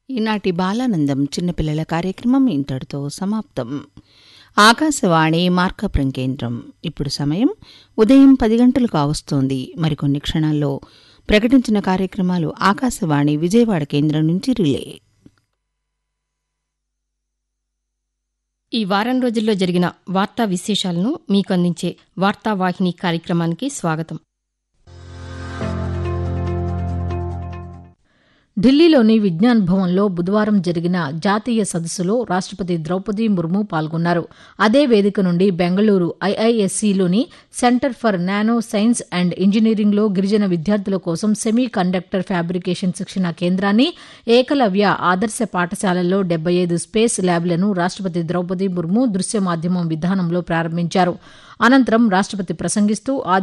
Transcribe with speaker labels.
Speaker 1: ఈనాటి బాలానందం చిన్నపిల్లల కార్యక్రమం ఇంతటితో సమాప్తం ఆకాశవాణి మార్కప్రం కేంద్రం ఇప్పుడు సమయం ఉదయం పది గంటలు కావస్తోంది మరికొన్ని క్షణాల్లో ప్రకటించిన కార్యక్రమాలు ఆకాశవాణి విజయవాడ కేంద్రం నుంచి రిలే
Speaker 2: ఈ వారం రోజుల్లో జరిగిన వార్తా విశేషాలను మీకు అందించే వార్తావాహిని కార్యక్రమానికి స్వాగతం
Speaker 3: ఢిల్లీలోని విజ్ఞాన్ భవన్లో బుధవారం జరిగిన జాతీయ సదస్సులో రాష్టపతి ద్రౌపది ముర్ము పాల్గొన్నారు అదే వేదిక నుండి బెంగళూరు ఐఐఎస్సీలోని centre for nano science and ఇంజనీరింగ్లో గిరిజన విద్యార్థుల కోసం సెమీ కండక్టర్ ఫ్యాబ్రికేషన్ శిక్షణ కేంద్రాన్ని ఏకలవ్య ఆదర్శ పాఠశాలల్లో డెబ్బై ఐదు స్పేస్ ల్యాబ్లను రాష్టపతి ద్రౌపది ముర్ము దృశ్య మాధ్యమం విధానంలో ప్రారంభించారు అనంతరం రాష్టపతి ప్రసంగిస్తూ